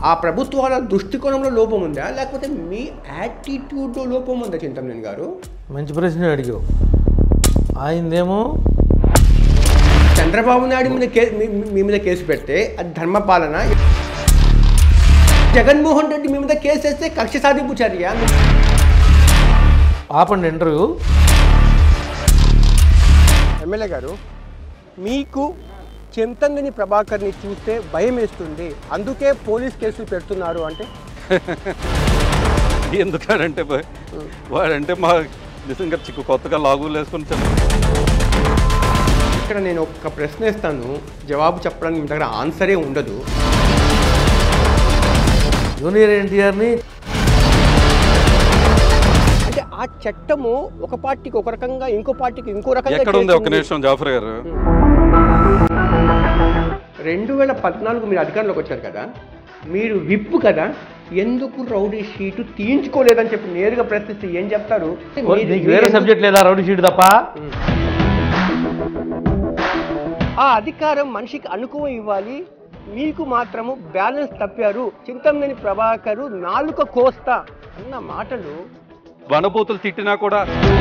ఆ ప్రభుత్వాల దృష్టికోణంలో లోపం ఉందా లేకపోతే మీ యాటిట్యూడ్లో లోపం ఉందా చింతమనేని గారు మంచి ప్రశ్న అడిగావు ఆయనదేమో చంద్రబాబు నాయుడు మీద కే మీ- మీ- మీ మీద కేసు పెడితే అది ధర్మపాలన జగన్మోహన్ రెడ్డి మీ మీద కేసు వేస్తే కక్ష సాధింపు చర్య ఆపండి ఇంటర్వ్యూ ఎమ్మెల్యే గారు మీకు చింతంగిని ప్రభాకర్ని చూస్తే భయం వేస్తుంది అందుకే పోలీస్ కేసులు పెడుతున్నారు అంటే ఎందుకంటే భయ్, వాడంటే మా నిజంగా చిక్కు కొత్తగా లాగులు వేసుకొని చెప్ప ఇక్కడ నేను ఒక ప్రశ్న ఇస్తాను జవాబు చెప్పడానికి మీ దగ్గర ఆన్సరే ఉండదు జూనియర్ ఎన్టీఆర్ని అంటే ఆ చట్టము ఒక పార్టీకి ఒక రకంగా ఇంకో పార్టీకి ఇంకో రకంగా ఎక్కడ ఉంది ఒక చేస్తుంది. నిమిషం జాఫర్ గారు రెండు వేల పద్నాలుగు మీరు అధికారంలోకి వచ్చారు కదా మీరు విప్పు కదా ఎందుకు రౌడీ షీటు తీయించుకోలేదని చెప్పి నేరుగా ప్రశ్నిస్తే ఏం చెప్తారు మీరు- నీకు వేరే మీరు- సబ్జెక్ట్ లేదా రౌడీ షీట్ తప్ప ఆ అధికారం మనిషికి అనుకువ ఇవ్వాలి మీకు మాత్రము బ్యాలెన్స్ తప్పారు చింతమనేని ప్రభాకరు నాలుక కోస్తా అన్న మాటలు వనబూతులు తిట్టినా కూడా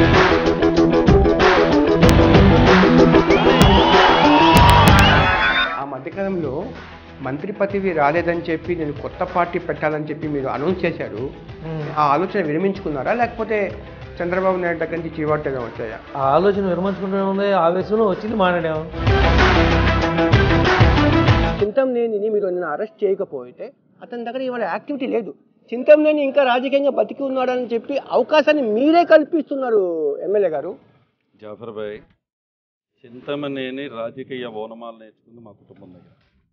ఆ మధ్యకాలంలో మంత్రి పదవి రాలేదని చెప్పి నేను కొత్త పార్టీ పెట్టాలని చెప్పి మీరు అనౌన్స్ చేశారు ఆ ఆలోచన విరమించుకున్నారా లేకపోతే చంద్రబాబు నాయుడు దగ్గర నుంచి చీవాట్లుగా వచ్చాయా ఆ ఆలోచన విరమించుకుంటూనే ఉంది ఆవేశంలో వచ్చింది మాట్లాడాము చింతంనేనిని మీరు నిన్న అరెస్ట్ చేయకపోతే అతని దగ్గర ఇవాళ యాక్టివిటీ లేదు చింతంనేని ఇంకా రాజకీయంగా బతికి ఉన్నాడని చెప్పి అవకాశాన్ని మీరే కల్పిస్తున్నారు ఎమ్మెల్యే గారు జాఫర్ భాయ్ చింతమనేని రాజకీయ ఓనమాలు నేర్చుకుంది మా కుటుంబం దగ్గర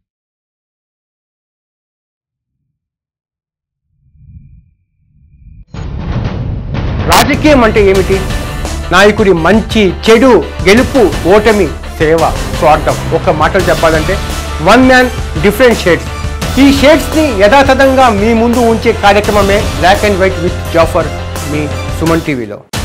రాజకీయం అంటే ఏమిటి నాయకుడి మంచి చెడు గెలుపు ఓటమి సేవ స్వార్థం ఒక మాటలు చెప్పాలంటే వన్ మ్యాన్ డిఫరెంట్ షేడ్స్ ఈ షేడ్స్ ని యథాతథంగా మీ ముందు ఉంచే కార్యక్రమమే black and white with Jaffar మీ సుమన్ టీవీలో